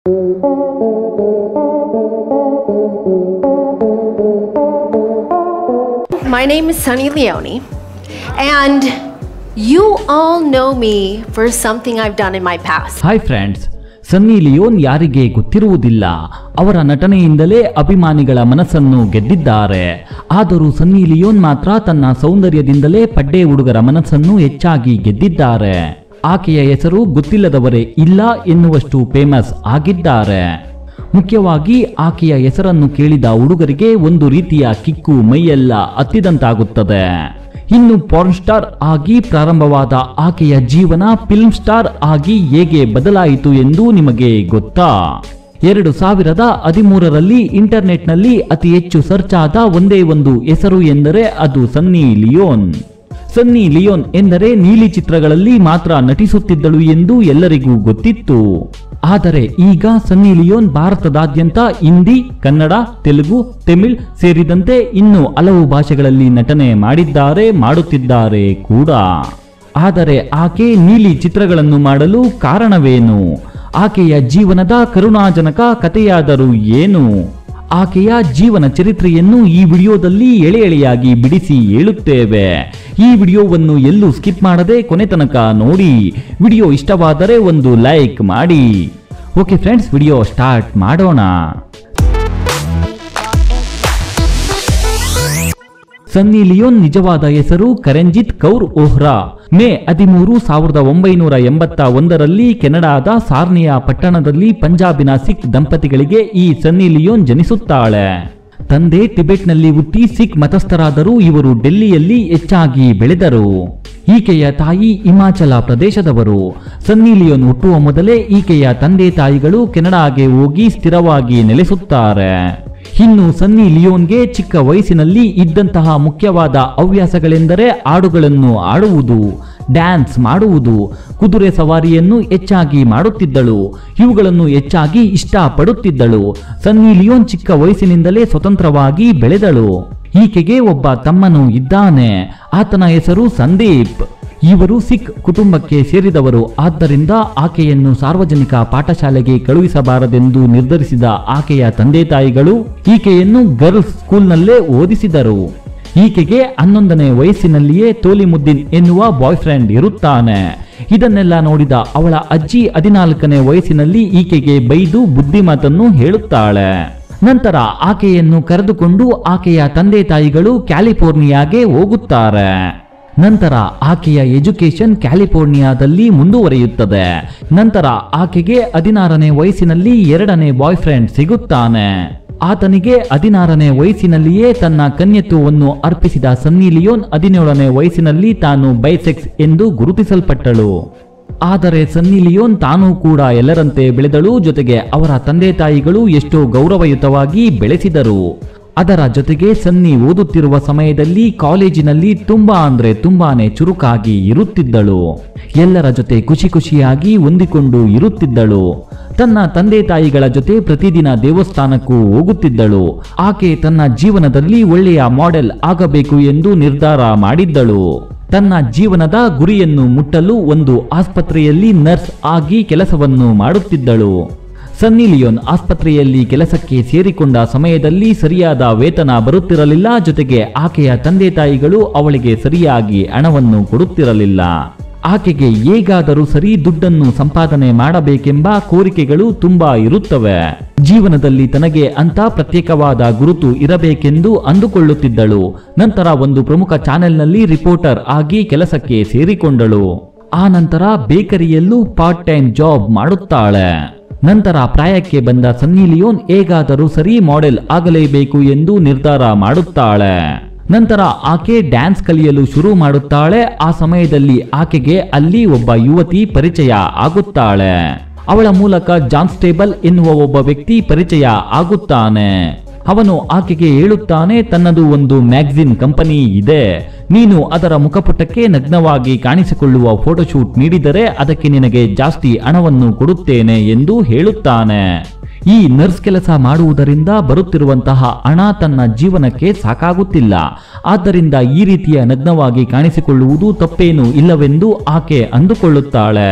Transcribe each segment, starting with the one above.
My name is Sunny Leone, and you all know me for something I've done in my past. Hi friends Sunny Leone ಯಾರಿಗೆ ಗೊತ್ತಿರುವುದಿಲ್ಲ ಅವರ ನಟನೆಯಿಂದಲೇ ಅಭಿಮಾನಿಗಳ ಮನಸ್ಸನ್ನು ಗೆದ್ದಿದ್ದಾರೆ ಆದರೂ ಸನ್ನಿ ಲಿಯೋನ್ ಮಾತ್ರ ತನ್ನ ಸೌಂದರ್ಯದಿಂದಲೇ ಪಡ್ಡೆ ಹುಡುಗರ ಮನಸ್ಸನ್ನು ಹೆಚ್ಚಾಗಿ ಗೆದ್ದಿದ್ದಾರೆ ಆಕೆಯ ಹೆಸರು ಗೊತ್ತಿಲ್ಲದವರೇ ಇಲ್ಲ ಎನ್ನುವಷ್ಟು ಫೇಮಸ್ ಆಗಿದ್ದಾರೆ ಮುಖ್ಯವಾಗಿ ಆಕೆಯ ಹೆಸರನ್ನು ಕೇಳಿದ ಹುಡುಗರಿಗೆ ಒಂದು ರೀತಿಯ ಕಿಕ್ಕು ಮೈಯೆಲ್ಲ ಹತ್ತಿದಂತಾಗುತ್ತದೆ ಇನ್ನು ಪಾರ್ನ್ ಸ್ಟಾರ್ ಆಗಿ ಪ್ರಾರಂಭವಾದ ಆಕೆಯ ಜೀವನ ಫಿಲ್ಮ್ ಸ್ಟಾರ್ ಆಗಿ ಹೇಗೆ ಬದಲಾಯಿತು ಎಂದು ನಿಮಗೆ ಗೊತ್ತಾ ಎರಡು ಸಾವಿರದ ಹದಿಮೂರರಲ್ಲಿ ಇಂಟರ್ನೆಟ್ನಲ್ಲಿ ಅತಿ ಹೆಚ್ಚು ಸರ್ಚ್ ಆದ ಒಂದೇ ಒಂದು ಹೆಸರು ಎಂದರೆ ಅದು ಸನ್ನಿ ಲಿಯೋನ್ ಸನ್ನಿ ಲಿಯೋನ್ ಎಂದರೆ ನೀಲಿ ಚಿತ್ರಗಳಲ್ಲಿ ಮಾತ್ರ ನಟಿಸುತ್ತಿದ್ದಳು ಎಂದು ಎಲ್ಲರಿಗೂ ಗೊತ್ತಿತ್ತು ಆದರೆ ಈಗ ಸನ್ನಿ ಲಿಯೋನ್ ಭಾರತದಾದ್ಯಂತ ಹಿಂದಿ ಕನ್ನಡ ತೆಲುಗು ತಮಿಳ್ ಸೇರಿದಂತೆ ಇನ್ನು ಹಲವು ಭಾಷೆಗಳಲ್ಲಿ ನಟನೆ ಮಾಡಿದ್ದಾರೆ ಮಾಡುತ್ತಿದ್ದಾರೆ ಕೂಡ ಆದರೆ ಆಕೆ ನೀಲಿ ಚಿತ್ರಗಳನ್ನು ಮಾಡಲು ಕಾರಣವೇನು ಆಕೆಯ ಜೀವನದ ಕರುಣಾಜನಕ ಕಥೆಯಾದರೂ ಏನು ಆಕೆಯ ಜೀವನ ಚರಿತ್ರೆಯನ್ನು ಈ ವಿಡಿಯೋದಲ್ಲಿ ಎಳೆ ಎಳೆಯಾಗಿ ಬಿಡಿಸಿ ಹೇಳುತ್ತೇವೆ ಈ ವಿಡಿಯೋವನ್ನು ಎಲ್ಲೂ ಸ್ಕಿಪ್ ಮಾಡದೆ ಕೊನೆ ತನಕ ನೋಡಿ ವಿಡಿಯೋ ಇಷ್ಟವಾದರೆ ಒಂದು ಲೈಕ್ ಮಾಡಿ ಓಕೆ ಫ್ರೆಂಡ್ಸ್ ವಿಡಿಯೋ ಸ್ಟಾರ್ಟ್ ಮಾಡೋಣ ಸನ್ನಿ ಲಿಯೋನ್ ನಿಜವಾದ ಹೆಸರು ಕರೆಂಜಿತ್ ಕೌರ್ ಓಹ್ರಾ ಮೇ ಹದಿಮೂರು ಸಾವಿರದ ಒಂಬೈನೂರ ಎಂಬತ್ತ ಒಂದರಲ್ಲಿ ಕೆನಡಾದ ಸಾರ್ನಿಯಾ ಪಟ್ಟಣದಲ್ಲಿ ಪಂಜಾಬಿನ ಸಿಖ್ ದಂಪತಿಗಳಿಗೆ ಈ ಸನ್ನಿ ಲಿಯೋನ್ ಜನಿಸುತ್ತಾಳೆ ತಂದೆ ಟಿಬೆಟ್ನಲ್ಲಿ ಹುಟ್ಟಿ ಸಿಖ್ ಮತಸ್ಥರಾದರೂ ಇವರು ಡೆಲ್ಲಿಯಲ್ಲಿ ಹೆಚ್ಚಾಗಿ ಬೆಳೆದರು ಈಕೆಯ ತಾಯಿ ಹಿಮಾಚಲ ಪ್ರದೇಶದವರು ಸನ್ನಿ ಲಿಯೋನ್ ಹುಟ್ಟುವ ಮೊದಲೇ ಈಕೆಯ ತಂದೆ ತಾಯಿಗಳು ಕೆನಡಾಗೆ ಹೋಗಿ ಸ್ಥಿರವಾಗಿ ನೆಲೆಸುತ್ತಾರೆ ಇನ್ನು ಸನ್ನಿ ಲಿಯೋನ್ಗೆ ಚಿಕ್ಕ ವಯಸ್ಸಿನಲ್ಲಿ ಇದ್ದಂತಹ ಮುಖ್ಯವಾದ ಹವ್ಯಾಸಗಳೆಂದರೆ ಹಾಡುಗಳನ್ನು ಆಡುವುದು ಡ್ಯಾನ್ಸ್ ಮಾಡುವುದು ಕುದುರೆ ಸವಾರಿಯನ್ನು ಹೆಚ್ಚಾಗಿ ಮಾಡುತ್ತಿದ್ದಳು ಇವುಗಳನ್ನು ಹೆಚ್ಚಾಗಿ ಇಷ್ಟಪಡುತ್ತಿದ್ದಳು ಸನ್ನಿ ಲಿಯೋನ್ ಚಿಕ್ಕ ವಯಸ್ಸಿನಿಂದಲೇ ಸ್ವತಂತ್ರವಾಗಿ ಬೆಳೆದಳು ಈಕೆಗೆ ಒಬ್ಬ ತಮ್ಮನು ಇದ್ದಾನೆ ಆತನ ಹೆಸರು ಸಂದೀಪ್ ಇವರು ಸಿಖ್ ಕುಟುಂಬಕ್ಕೆ ಸೇರಿದವರು ಆದ್ದರಿಂದ ಆಕೆಯನ್ನು ಸಾರ್ವಜನಿಕ ಪಾಠಶಾಲೆಗೆ ಕಳುಹಿಸಬಾರದೆಂದು ನಿರ್ಧರಿಸಿದ ಆಕೆಯ ತಂದೆ ತಾಯಿಗಳು ಈಕೆಯನ್ನು ಗರ್ಲ್ಸ್ ಸ್ಕೂಲ್ನಲ್ಲೇ ಓದಿಸಿದರು ಈಕೆಗೆ ಹನ್ನೊಂದನೇ ವಯಸ್ಸಿನಲ್ಲಿಯೇ ತೋಲಿಮುದ್ದೀನ್ ಎನ್ನುವ ಬಾಯ್ ಫ್ರೆಂಡ್ ಇರುತ್ತಾನೆ ಇದನ್ನೆಲ್ಲ ನೋಡಿದ ಅವಳ ಅಜ್ಜಿ ಹದಿನಾಲ್ಕನೇ ವಯಸ್ಸಿನಲ್ಲಿ ಈಕೆಗೆ ಬೈದು ಬುದ್ಧಿಮಾತನ್ನು ಹೇಳುತ್ತಾಳೆ ನಂತರ ಆಕೆಯನ್ನು ಕರೆದುಕೊಂಡು ಆಕೆಯ ತಂದೆ ತಾಯಿಗಳು ಕ್ಯಾಲಿಫೋರ್ನಿಯಾಗೆ ಹೋಗುತ್ತಾರೆ ನಂತರ ಆಕೆಯ ಎಜುಕೇಶನ್ ಕ್ಯಾಲಿಫೋರ್ನಿಯಾದಲ್ಲಿ ಮುಂದುವರಿಯುತ್ತದೆ ನಂತರ ಆಕೆಗೆ ಹದಿನಾರನೇ ವಯಸ್ಸಿನಲ್ಲಿ ಎರಡನೇ ಬಾಯ್ ಫ್ರೆಂಡ್ ಸಿಗುತ್ತಾನೆ ಆತನಿಗೆ ಹದಿನಾರನೇ ವಯಸ್ಸಿನಲ್ಲಿಯೇ ತನ್ನ ಕನ್ಯತ್ವವನ್ನು ಅರ್ಪಿಸಿದ ಸನ್ನಿ ಲಿಯೋನ್ ಹದಿನೇಳನೇ ವಯಸ್ಸಿನಲ್ಲಿ ತಾನು ಬೈಸೆಕ್ಸ್ ಎಂದು ಗುರುತಿಸಲ್ಪಟ್ಟಳು ಆದರೆ ಸನ್ನಿ ಲಿಯೋನ್ ತಾನೂ ಕೂಡ ಎಲ್ಲರಂತೆ ಬೆಳೆದಳು ಜೊತೆಗೆ ಅವರ ತಂದೆ ತಾಯಿಗಳು ಎಷ್ಟೋ ಗೌರವಯುತವಾಗಿ ಬೆಳೆಸಿದರು ಅದರ ಜೊತೆಗೆ ಸನ್ನಿ ಓದುತ್ತಿರುವ ಸಮಯದಲ್ಲಿ ಕಾಲೇಜಿನಲ್ಲಿ ತುಂಬಾ ಅಂದ್ರೆ ತುಂಬಾನೇ ಚುರುಕಾಗಿ ಇರುತ್ತಿದ್ದಳು ಎಲ್ಲರ ಜೊತೆ ಖುಷಿ ಖುಷಿಯಾಗಿ ಹೊಂದಿಕೊಂಡು ಇರುತ್ತಿದ್ದಳು ತನ್ನ ತಂದೆ ತಾಯಿಗಳ ಜೊತೆ ಪ್ರತಿದಿನ ದೇವಸ್ಥಾನಕ್ಕೂ ಹೋಗುತ್ತಿದ್ದಳು ಆಕೆ ತನ್ನ ಜೀವನದಲ್ಲಿ ಒಳ್ಳೆಯ ಮಾಡೆಲ್ ಆಗಬೇಕು ಎಂದು ನಿರ್ಧಾರ ಮಾಡಿದ್ದಳು ತನ್ನ ಜೀವನದ ಗುರಿಯನ್ನು ಮುಟ್ಟಲು ಒಂದು ಆಸ್ಪತ್ರೆಯಲ್ಲಿ ನರ್ಸ್ ಆಗಿ ಕೆಲಸವನ್ನು ಮಾಡುತ್ತಿದ್ದಳು ಸನ್ನಿ ಲಿಯೋನ್ ಆಸ್ಪತ್ರೆಯಲ್ಲಿ ಕೆಲಸಕ್ಕೆ ಸೇರಿಕೊಂಡ ಸಮಯದಲ್ಲಿ ಸರಿಯಾದ ವೇತನ ಬರುತ್ತಿರಲಿಲ್ಲ ಜೊತೆಗೆ ಆಕೆಯ ತಂದೆ ತಾಯಿಗಳು ಅವಳಿಗೆ ಸರಿಯಾಗಿ ಹಣವನ್ನು ಕೊಡುತ್ತಿರಲಿಲ್ಲ ಆಕೆಗೆ ಹೇಗಾದರೂ ಸರಿ ದುಡ್ಡನ್ನು ಸಂಪಾದನೆ ಮಾಡಬೇಕೆಂಬ ಕೋರಿಕೆಗಳು ತುಂಬಾ ಇರುತ್ತವೆ ಜೀವನದಲ್ಲಿ ತನಗೆ ಅಂತ ಪ್ರತ್ಯೇಕವಾದ ಗುರುತು ಇರಬೇಕೆಂದು ಅಂದುಕೊಳ್ಳುತ್ತಿದ್ದಳು ನಂತರ ಒಂದು ಪ್ರಮುಖ ಚಾನೆಲ್ನಲ್ಲಿ ರಿಪೋರ್ಟರ್ ಆಗಿ ಕೆಲಸಕ್ಕೆ ಸೇರಿಕೊಂಡಳು ಆ ನಂತರ ಬೇಕರಿಯಲ್ಲೂ ಪಾರ್ಟ್ ಟೈಮ್ ಜಾಬ್ ಮಾಡುತ್ತಾಳೆ ನಂತರ ಪ್ರಾಯಕ್ಕೆ ಬಂದ ಸನ್ನಿ ಲಿಯೋನ್ ಹೇಗಾದರೂ ಸರಿ ಮಾಡೆಲ್ ಆಗಲೇಬೇಕು ಎಂದು ನಿರ್ಧಾರ ಮಾಡುತ್ತಾಳೆ ನಂತರ ಆಕೆ ಡ್ಯಾನ್ಸ್ ಕಲಿಯಲು ಶುರು ಮಾಡುತ್ತಾಳೆ ಆ ಸಮಯದಲ್ಲಿ ಆಕೆಗೆ ಅಲ್ಲಿ ಒಬ್ಬ ಯುವತಿ ಪರಿಚಯ ಆಗುತ್ತಾಳೆ ಅವಳ ಮೂಲಕ ಜಾನ್ ಸ್ಟೇಬಲ್ ಎನ್ನುವ ಒಬ್ಬ ವ್ಯಕ್ತಿ ಪರಿಚಯ ಆಗುತ್ತಾನೆ ಅವನು ಆಕೆಗೆ ಹೇಳುತ್ತಾನೆ ತನ್ನದು ಒಂದು ಮ್ಯಾಗಝಿನ್ ಕಂಪನಿ ಇದೆ ನೀನು ಅದರ ಮುಖಪುಟಕ್ಕೆ ನಗ್ನವಾಗಿ ಕಾಣಿಸಿಕೊಳ್ಳುವ ಫೋಟೋಶೂಟ್ ನೀಡಿದರೆ ಅದಕ್ಕೆ ನಿನಗೆ ಜಾಸ್ತಿ ಹಣವನ್ನು ಕೊಡುತ್ತೇನೆ ಎಂದು ಹೇಳುತ್ತಾನೆ ಈ ನರ್ಸ್ ಕೆಲಸ ಮಾಡುವುದರಿಂದ ಬರುತ್ತಿರುವಂತಹ ಹಣ ತನ್ನ ಜೀವನಕ್ಕೆ ಸಾಕಾಗುತ್ತಿಲ್ಲ ಆದ್ದರಿಂದ ಈ ರೀತಿಯ ನಗ್ನವಾಗಿ ಕಾಣಿಸಿಕೊಳ್ಳುವುದು ತಪ್ಪೇನು ಇಲ್ಲವೆಂದು ಆಕೆ ಅಂದುಕೊಳ್ಳುತ್ತಾಳೆ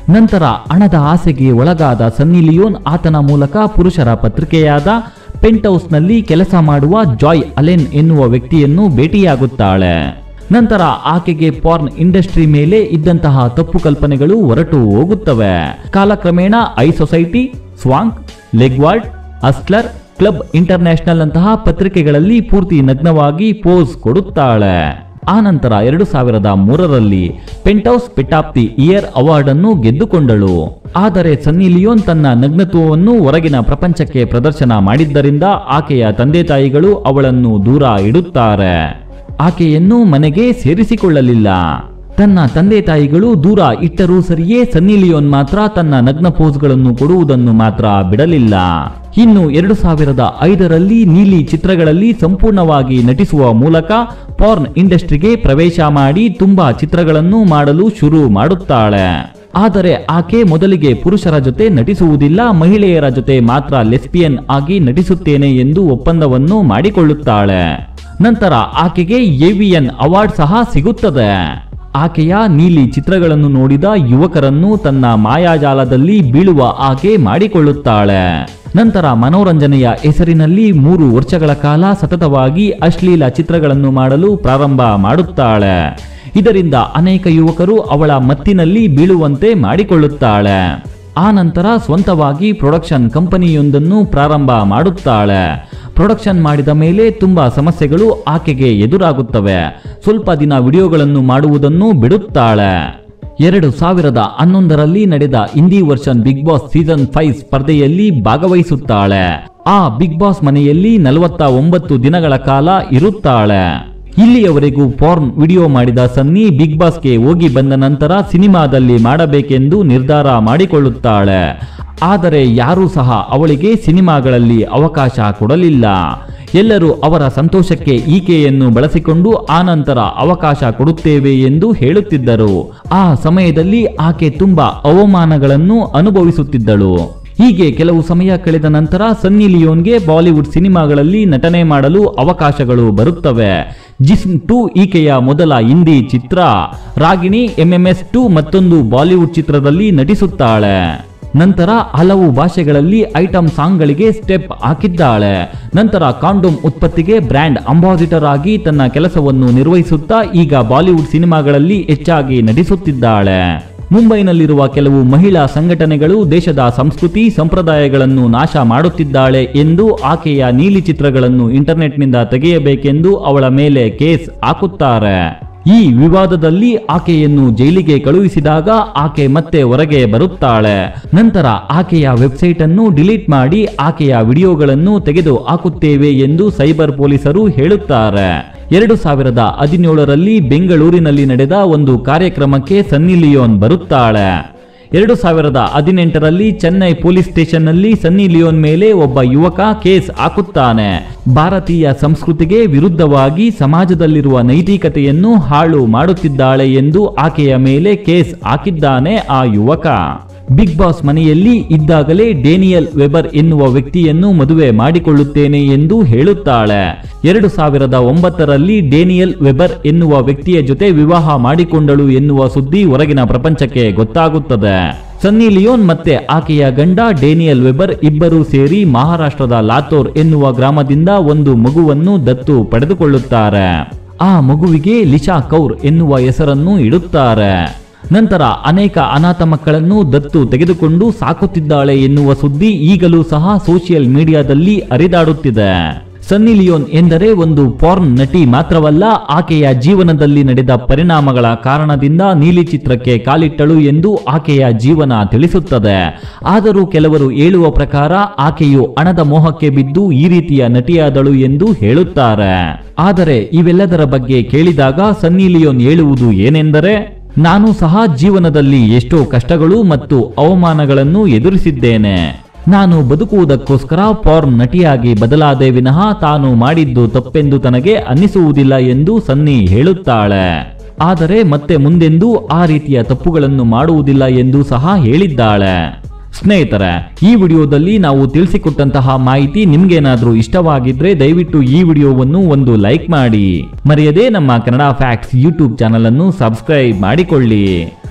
ನಂತರ ಹಣದ ಆಸೆಗೆ ಒಳಗಾದ ಸನ್ನಿ ಲಿಯೋನ್ ಆತನ ಮೂಲಕ ಪುರುಷರ ಪತ್ರಿಕೆಯಾದ ಪೆಂಟ್ ಹೌಸ್ನಲ್ಲಿ ಕೆಲಸ ಮಾಡುವ ಜಾಯ್ ಅಲೆನ್ ಎನ್ನುವ ವ್ಯಕ್ತಿಯನ್ನು ಭೇಟಿಯಾಗುತ್ತಾಳೆ ನಂತರ ಆಕೆಗೆ ಪಾರ್ನ್ ಇಂಡಸ್ಟ್ರಿ ಮೇಲೆ ಇದ್ದಂತಹ ತಪ್ಪು ಕಲ್ಪನೆಗಳು ಹೊರಟು ಹೋಗುತ್ತವೆ ಕಾಲಕ್ರಮೇಣ high society Swank leg world Hustler club international ಅಂತಹ ಪತ್ರಿಕೆಗಳಲ್ಲಿ ಪೂರ್ತಿ ನಗ್ನವಾಗಿ ಪೋಸ್ ಕೊಡುತ್ತಾಳೆ ಆ ನಂತರ ಎರಡು ಸಾವಿರದ ಮೂರರಲ್ಲಿ Penthouse pet of the year award ಅನ್ನು ಗೆದ್ದುಕೊಂಡಳು ಆದರೆ ಸನ್ನಿ ಲಿಯೋನ್ ತನ್ನ ನಗ್ನತ್ವವನ್ನು ಹೊರಗಿನ ಪ್ರಪಂಚಕ್ಕೆ ಪ್ರದರ್ಶನ ಮಾಡಿದ್ದರಿಂದ ಆಕೆಯ ತಂದೆ ತಾಯಿಗಳು ಅವಳನ್ನು ದೂರ ಇಡುತ್ತಾರೆ ಆಕೆಯನ್ನು ಮನೆಗೆ ಸೇರಿಸಿಕೊಳ್ಳಲಿಲ್ಲ ತನ್ನ ತಂದೆ ತಾಯಿಗಳು ದೂರ ಇಟ್ಟರೂ ಸರಿಯೇ ಸನ್ನಿ ಲಿಯೋನ್ ಮಾತ್ರ ತನ್ನ ನಗ್ನ ಪೋಸ್ಗಳನ್ನು ಕೊಡುವುದನ್ನು ಮಾತ್ರ ಬಿಡಲಿಲ್ಲ ಇನ್ನು ಎರಡು ಸಾವಿರದ ಐದರಲ್ಲಿ ನೀಲಿ ಚಿತ್ರಗಳಲ್ಲಿ ಸಂಪೂರ್ಣವಾಗಿ ನಟಿಸುವ ಮೂಲಕ ಪಾರ್ನ್ ಇಂಡಸ್ಟ್ರಿಗೆ ಪ್ರವೇಶ ಮಾಡಿ ತುಂಬಾ ಚಿತ್ರಗಳನ್ನು ಮಾಡಲು ಶುರು ಮಾಡುತ್ತಾಳೆ ಆದರೆ ಆಕೆ ಮೊದಲಿಗೆ ಪುರುಷರ ಜೊತೆ ನಟಿಸುವುದಿಲ್ಲ ಮಹಿಳೆಯರ ಜೊತೆ ಮಾತ್ರ ಲೆಸ್ಬಿಯನ್ ಆಗಿ ನಟಿಸುತ್ತೇನೆ ಎಂದು ಒಪ್ಪಂದವನ್ನು ಮಾಡಿಕೊಳ್ಳುತ್ತಾಳೆ ನಂತರ ಆಕೆಗೆ ಏವಿಯನ್ ಅವಾರ್ಡ್ ಸಹ ಸಿಗುತ್ತದೆ ಆಕೆಯ ನೀಲಿ ಚಿತ್ರಗಳನ್ನು ನೋಡಿದ ಯುವಕರನ್ನು ತನ್ನ ಮಾಯಾಜಾಲದಲ್ಲಿ ಬೀಳುವ ಆಕೆ ಮಾಡಿಕೊಳ್ಳುತ್ತಾಳೆ ನಂತರ ಮನೋರಂಜನೆಯ ಹೆಸರಿನಲ್ಲಿ ಮೂರು ವರ್ಷಗಳ ಕಾಲ ಸತತವಾಗಿ ಅಶ್ಲೀಲ ಚಿತ್ರಗಳನ್ನು ಮಾಡಲು ಪ್ರಾರಂಭ ಮಾಡುತ್ತಾಳೆ ಇದರಿಂದ ಅನೇಕ ಯುವಕರು ಅವಳ ಮತ್ತಿನಲ್ಲಿ ಬೀಳುವಂತೆ ಮಾಡಿಕೊಳ್ಳುತ್ತಾಳೆ ಆ ನಂತರ ಸ್ವಂತವಾಗಿ ಪ್ರೊಡಕ್ಷನ್ ಕಂಪನಿಯೊಂದನ್ನು ಪ್ರಾರಂಭ ಮಾಡುತ್ತಾಳೆ ಪ್ರೊಡಕ್ಷನ್ ಮಾಡಿದ ಮೇಲೆ ತುಂಬಾ ಸಮಸ್ಯೆಗಳು ಆಕೆಗೆ ಎದುರಾಗುತ್ತವೆ ಸ್ವಲ್ಪ ದಿನ ವಿಡಿಯೋಗಳನ್ನು ಮಾಡುವುದನ್ನು ಬಿಡುತ್ತಾಳೆ ಎರಡು ಸಾವಿರದ ಹನ್ನೊಂದರಲ್ಲಿ ನಡೆದ Hindi version Big Boss season five ಸ್ಪರ್ಧೆಯಲ್ಲಿ ಭಾಗವಹಿಸುತ್ತಾಳೆ ಆ ಬಿಗ್ ಬಾಸ್ ಮನೆಯಲ್ಲಿ ನಲವತ್ತ ಒಂಬತ್ತು ದಿನಗಳ ಕಾಲ ಇರುತ್ತಾಳೆ ಇಲ್ಲಿಯವರೆಗೂ ಪಾರ್ನ್ ವಿಡಿಯೋ ಮಾಡಿದ ಸನ್ನಿ ಬಿಗ್ ಬಾಸ್ಗೆ ಹೋಗಿ ಬಂದ ನಂತರ ಸಿನಿಮಾದಲ್ಲಿ ಮಾಡಬೇಕೆಂದು ನಿರ್ಧಾರ ಮಾಡಿಕೊಳ್ಳುತ್ತಾಳೆ ಆದರೆ ಯಾರೂ ಸಹ ಅವಳಿಗೆ ಸಿನಿಮಾಗಳಲ್ಲಿ ಅವಕಾಶ ಕೊಡಲಿಲ್ಲ ಎಲ್ಲರೂ ಅವರ ಸಂತೋಷಕ್ಕೆ ಈಕೆಯನ್ನು ಬಳಸಿಕೊಂಡು ಆನಂತರ ಅವಕಾಶ ಕೊಡುತ್ತೇವೆ ಎಂದು ಹೇಳುತ್ತಿದ್ದರು ಆ ಸಮಯದಲ್ಲಿ ಆಕೆ ತುಂಬಾ ಅವಮಾನಗಳನ್ನು ಅನುಭವಿಸುತ್ತಿದ್ದಳು ಹೀಗೆ ಕೆಲವು ಸಮಯ ಕಳೆದ ನಂತರ ಸನ್ನಿ ಲಿಯೋನ್ಗೆ ಬಾಲಿವುಡ್ ಸಿನಿಮಾಗಳಲ್ಲಿ ನಟನೆ ಮಾಡಲು ಅವಕಾಶಗಳು ಬರುತ್ತವೆ ಜಿಸ್ಮ್ ಟು ಈಕೆಯ ಮೊದಲ ಹಿಂದಿ ಚಿತ್ರ ರಾಗಿಣಿ ಎಂಎಂಎಸ್ ಟು ಮತ್ತೊಂದು ಬಾಲಿವುಡ್ ಚಿತ್ರದಲ್ಲಿ ನಟಿಸುತ್ತಾಳೆ ನಂತರ ಹಲವು ಭಾಷೆಗಳಲ್ಲಿ ಐಟಂ ಸಾಂಗ್ಗಳಿಗೆ ಸ್ಟೆಪ್ ಹಾಕಿದ್ದಾಳೆ ನಂತರ ಕಾಂಡೋಮ್ ಉತ್ಪತ್ತಿಗೆ ಬ್ರ್ಯಾಂಡ್ ಅಂಬಾಸಿಡರ್ ಆಗಿ ತನ್ನ ಕೆಲಸವನ್ನು ನಿರ್ವಹಿಸುತ್ತಾ ಈಗ ಬಾಲಿವುಡ್ ಸಿನಿಮಾಗಳಲ್ಲಿ ಹೆಚ್ಚಾಗಿ ನಟಿಸುತ್ತಿದ್ದಾಳೆ ಮುಂಬೈನಲ್ಲಿರುವ ಕೆಲವು ಮಹಿಳಾ ಸಂಘಟನೆಗಳು ದೇಶದ ಸಂಸ್ಕೃತಿ ಸಂಪ್ರದಾಯಗಳನ್ನು ನಾಶ ಮಾಡುತ್ತಿದ್ದಾಳೆ ಎಂದು ಆಕೆಯ ನೀಲಿ ಚಿತ್ರಗಳನ್ನು ಇಂಟರ್ನೆಟ್ನಿಂದ ತೆಗೆಯಬೇಕೆಂದು ಅವಳ ಮೇಲೆ ಕೇಸ್ ಹಾಕುತ್ತಾರೆ ಈ ವಿವಾದದಲ್ಲಿ ಆಕೆಯನ್ನು ಜೈಲಿಗೆ ಕಳುಹಿಸಿದಾಗ ಆಕೆ ಮತ್ತೆ ಹೊರಗೆ ಬರುತ್ತಾಳೆ ನಂತರ ಆಕೆಯ ವೆಬ್ಸೈಟ್ ಅನ್ನು ಡಿಲೀಟ್ ಮಾಡಿ ಆಕೆಯ ವಿಡಿಯೋಗಳನ್ನು ತೆಗೆದು ಹಾಕುತ್ತೇವೆ ಎಂದು ಸೈಬರ್ ಪೊಲೀಸರು ಹೇಳುತ್ತಾರೆ ಎರಡು ಸಾವಿರದ ಹದಿನೇಳರಲ್ಲಿ ಬೆಂಗಳೂರಿನಲ್ಲಿ ನಡೆದ ಒಂದು ಕಾರ್ಯಕ್ರಮಕ್ಕೆ ಸನ್ನಿ ಲಿಯೋನ್ ಬರುತ್ತಾಳೆ ಎರಡು ಸಾವಿರದ ಹದಿನೆಂಟರಲ್ಲಿ ಚೆನ್ನೈ ಪೊಲೀಸ್ ಸ್ಟೇಷನ್ನಲ್ಲಿ ಸನ್ನಿ ಲಿಯೋನ್ ಮೇಲೆ ಒಬ್ಬ ಯುವಕ ಕೇಸ್ ಹಾಕುತ್ತಾನೆ ಭಾರತೀಯ ಸಂಸ್ಕೃತಿಗೆ ವಿರುದ್ಧವಾಗಿ ಸಮಾಜದಲ್ಲಿರುವ ನೈತಿಕತೆಯನ್ನು ಹಾಳು ಮಾಡುತ್ತಿದ್ದಾಳೆ ಎಂದು ಆಕೆಯ ಮೇಲೆ ಕೇಸ್ ಹಾಕಿದ್ದಾನೆ ಆ ಯುವಕ ಬಿಗ್ ಬಾಸ್ ಮನೆಯಲ್ಲಿ ಇದ್ದಾಗಲೇ ಡೇನಿಯಲ್ ವೆಬರ್ ಎನ್ನುವ ವ್ಯಕ್ತಿಯನ್ನು ಮದುವೆ ಮಾಡಿಕೊಳ್ಳುತ್ತೇನೆ ಎಂದು ಹೇಳುತ್ತಾಳೆ ಎರಡು ಸಾವಿರದ ಒಂಬತ್ತರಲ್ಲಿ ಡೇನಿಯಲ್ ವೆಬರ್ ಎನ್ನುವ ವ್ಯಕ್ತಿಯ ಜೊತೆ ವಿವಾಹ ಮಾಡಿಕೊಂಡಳು ಎನ್ನುವ ಸುದ್ದಿ ಹೊರಗಿನ ಪ್ರಪಂಚಕ್ಕೆ ಗೊತ್ತಾಗುತ್ತದೆ ಸನ್ನಿ ಲಿಯೋನ್ ಮತ್ತೆ ಆಕೆಯ ಗಂಡ ಡೇನಿಯಲ್ ವೆಬರ್ ಇಬ್ಬರೂ ಸೇರಿ ಮಹಾರಾಷ್ಟ್ರದ ಲಾತೋರ್ ಎನ್ನುವ ಗ್ರಾಮದಿಂದ ಒಂದು ಮಗುವನ್ನು ದತ್ತು ಪಡೆದುಕೊಳ್ಳುತ್ತಾರೆ ಆ ಮಗುವಿಗೆ ಲಿಶಾ ಕೌರ್ ಎನ್ನುವ ಹೆಸರನ್ನು ಇಡುತ್ತಾರೆ ನಂತರ ಅನೇಕ ಅನಾಥ ಮಕ್ಕಳನ್ನು ದತ್ತು ತೆಗೆದುಕೊಂಡು ಸಾಕುತ್ತಿದ್ದಾಳೆ ಎನ್ನುವ ಸುದ್ದಿ ಈಗಲೂ ಸಹ ಸೋಷಿಯಲ್ ಮೀಡಿಯಾದಲ್ಲಿ ಹರಿದಾಡುತ್ತಿದೆ ಸನ್ನಿ ಲಿಯೋನ್ ಎಂದರೆ ಒಂದು ಪಾರ್ನ್ ನಟಿ ಮಾತ್ರವಲ್ಲ ಆಕೆಯ ಜೀವನದಲ್ಲಿ ನಡೆದ ಪರಿಣಾಮಗಳ ಕಾರಣದಿಂದ ನೀಲಿ ಚಿತ್ರಕ್ಕೆ ಕಾಲಿಟ್ಟಳು ಎಂದು ಆಕೆಯ ಜೀವನ ತಿಳಿಸುತ್ತದೆ ಆದರೂ ಕೆಲವರು ಹೇಳುವ ಪ್ರಕಾರ ಆಕೆಯು ಹಣದ ಮೋಹಕ್ಕೆ ಬಿದ್ದು ಈ ರೀತಿಯ ನಟಿಯಾದಳು ಎಂದು ಹೇಳುತ್ತಾರೆ ಆದರೆ ಇವೆಲ್ಲದರ ಬಗ್ಗೆ ಕೇಳಿದಾಗ ಸನ್ನಿ ಲಿಯೋನ್ ಹೇಳುವುದು ಏನೆಂದರೆ ನಾನು ಸಹ ಜೀವನದಲ್ಲಿ ಎಷ್ಟೋ ಕಷ್ಟಗಳು ಮತ್ತು ಅವಮಾನಗಳನ್ನು ಎದುರಿಸಿದ್ದೇನೆ ನಾನು ಬದುಕುವುದಕ್ಕೋಸ್ಕರ ಪಾರ್ನ್ ನಟಿಯಾಗಿ ಬದಲಾದೆ ವಿನಃ ತಾನು ಮಾಡಿದ್ದು ತಪ್ಪೆಂದು ತನಗೆ ಅನ್ನಿಸುವುದಿಲ್ಲ ಎಂದು ಸನ್ನಿ ಹೇಳುತ್ತಾಳೆ ಆದರೆ ಮತ್ತೆ ಮುಂದೆಂದೂ ಆ ರೀತಿಯ ತಪ್ಪುಗಳನ್ನು ಮಾಡುವುದಿಲ್ಲ ಎಂದು ಸಹ ಹೇಳಿದ್ದಾಳೆ ಸ್ನೇಹಿತರೆ ಈ ವಿಡಿಯೋದಲ್ಲಿ ನಾವು ತಿಳಿಸಿಕೊಟ್ಟಂತಹ ಮಾಹಿತಿ ನಿಮ್ಗೇನಾದ್ರೂ ಇಷ್ಟವಾಗಿದ್ರೆ ದಯವಿಟ್ಟು ಈ ವಿಡಿಯೋವನ್ನು ಒಂದು ಲೈಕ್ ಮಾಡಿ ಮರೆಯದೇ ನಮ್ಮ ಕನ್ನಡ ಫ್ಯಾಕ್ಟ್ಸ್ ಯೂಟ್ಯೂಬ್ ಚಾನಲ್ ಅನ್ನು ಸಬ್ಸ್ಕ್ರೈಬ್ ಮಾಡಿಕೊಳ್ಳಿ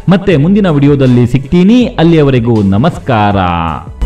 ಮತ್ತೆ ಮುಂದಿನ ವಿಡಿಯೋದಲ್ಲಿ ಸಿಗ್ತೀನಿ ಅಲ್ಲಿಯವರೆಗೂ ನಮಸ್ಕಾರ